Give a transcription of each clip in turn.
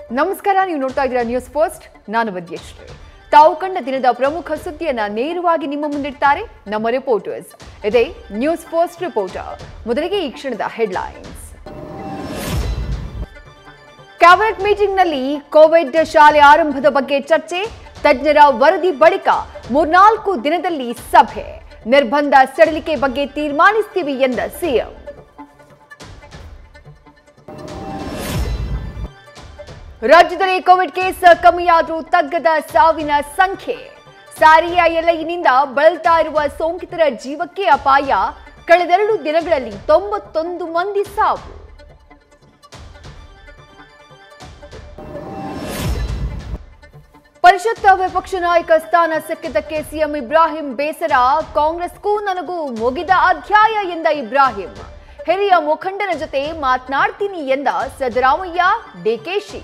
ನಮಸ್ಕಾರ ನೀವು ನೋಡ್ತಾ ಇದ್ದೀರಾ ನ್ಯೂಸ್ ಫಸ್ಟ್ ನಾನು ವದ್ಯಶ್ರೀ ತಾವು ಕಂಡ ದಿನದ ಪ್ರಮುಖ ಸುದ್ದಿಯನ್ನ ನೇರವಾಗಿ ನಿಮ್ಮ ಮುಂದಿಡ್ತಾರೆ ನಮ್ಮ ರಿಪೋರ್ಟರ್ಸ್ ಇದೇ ನ್ಯೂಸ್ ಫಸ್ಟ್ ರಿಪೋರ್ಟರ್ ಮೊದಲಿಗೆ ಈ ಕ್ಷಣದ ಹೆಡ್ಲೈನ್ಸ್ ಕ್ಯಾಬಿನೆಟ್ ಮೀಟಿಂಗ್ನಲ್ಲಿ ಕೋವಿಡ್ ಶಾಲೆ ಆರಂಭದ ಬಗ್ಗೆ ಚರ್ಚೆ ತಜ್ಞರ ವರದಿ ಬಳಿಕ ಮೂರ್ನಾಲ್ಕು ದಿನದಲ್ಲಿ ಸಭೆ ನಿರ್ಬಂಧ ಸಡಿಲಿಕೆ ಬಗ್ಗೆ ತೀರ್ಮಾನಿಸ್ತೀವಿ ಎಂದ ಸಿಎಂ ರಾಜ್ಯದಲ್ಲಿ ಕೋವಿಡ್ ಕೇಸ್ ಕಮ್ಮಿಯಾದರೂ ತಗ್ಗದ ಸಾವಿನ ಸಂಖ್ಯೆ ಸಾರಿಯ ಎಲೆಯಿನಿಂದ ಬಳಲ್ತಾ ಇರುವ ಸೋಂಕಿತರ ಜೀವಕ್ಕೆ ಅಪಾಯ ಕಳೆದೆರಡು ದಿನಗಳಲ್ಲಿ ತೊಂಬತ್ತೊಂದು ಮಂದಿ ಸಾವು ಪರಿಷತ್ ವಿಪಕ್ಷ ನಾಯಕ ಸ್ಥಾನ ಸಿಕ್ಕಿದ್ದಕ್ಕೆ ಸಿಎಂ ಇಬ್ರಾಹಿಂ ಬೇಸರ ಕಾಂಗ್ರೆಸ್ಗೂ ನನಗೂ ಮುಗಿದ ಅಧ್ಯಾಯ ಎಂದ ಇಬ್ರಾಹಿಂ ಹಿರಿಯ ಮುಖಂಡನ ಜೊತೆ ಮಾತನಾಡ್ತೀನಿ ಎಂದ ಸಿದ್ದರಾಮಯ್ಯ ಡಿಕೆಶಿ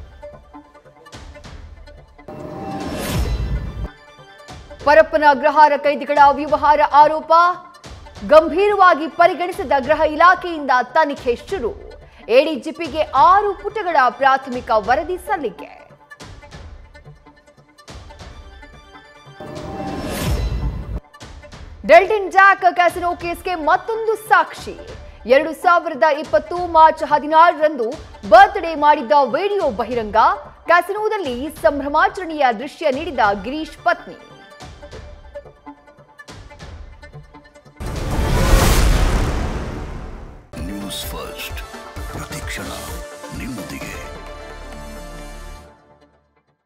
ಪರಪ್ಪನ ಅಗ್ರಹಾರ ಕೈದಿಗಳ ವ್ಯವಹಾರ ಆರೋಪ ಗಂಭೀರವಾಗಿ ಪರಿಗಣಿಸಿದ ಗೃಹ ಇಲಾಖೆಯಿಂದ ತನಿಖೆ ಶುರು ಎಡಿಜಿಪಿಗೆ ಆರು ಪುಟಗಳ ಪ್ರಾಥಮಿಕ ವರದಿ ಸಲ್ಲಿಕೆ ಡೆಲ್ಟನ್ ಜಾಕ್ ಕ್ಯಾಸಿನೋ ಕೇಸ್ಗೆ ಮತ್ತೊಂದು ಸಾಕ್ಷಿ ಎರಡು ಸಾವಿರದ ಇಪ್ಪತ್ತು ಮಾರ್ಚ್ ಹದಿನಾರರಂದು ಬರ್ತ್ಡೇ ಮಾಡಿದ್ದ ವಿಡಿಯೋ ಬಹಿರಂಗ ಕ್ಯಾಸಿನೋದಲ್ಲಿ ಸಂಭ್ರಮಾಚರಣೆಯ ದೃಶ್ಯ ನೀಡಿದ ಗಿರೀಶ್ ಪತ್ನಿ